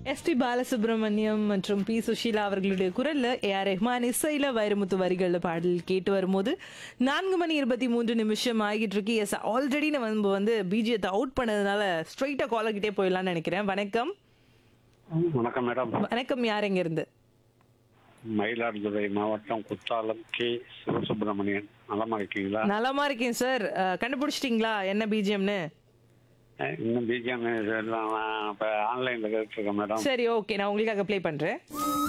SP Balasubramaniam மற்றும் B Sushila அவர்களுடைய குரல்ல ஏ ஆர் ரெஹ்மான் இசையில வைரமுத்து வரிகள்ல பாடல் கேட்டு வரும்போது நான்கு மணி இருபத்தி மூன்று நிமிஷம் ஆகிட்டு இருக்கு எஸ் ஆல்ரெடி நம்ம வந்து பிஜிஎத்தை அவுட் பண்ணதுனால ஸ்ட்ரைட்டா காலர் கிட்டே போயிடலாம்னு நினைக்கிறேன் வணக்கம் வணக்கம் மேடம் வணக்கம் யார் எங்க இருந்து மயிலாடுதுறை மாவட்டம் குத்தாலம் கே சிவசுப்பிரமணியன் நலமா இருக்கீங்களா நலமா இருக்கேன் சார் கண்டுபிடிச்சிட்டீங்களா என்ன பிஜிஎம்னு அஹ் இன்னும் பிஜிஎம் இதெல்லாம் நான் இப்போ ஆன்லைனில் கேட்டுருக்கேன் மேடம் சரி ஓகே நான் உங்களுக்காக ப்ளே பண்றேன்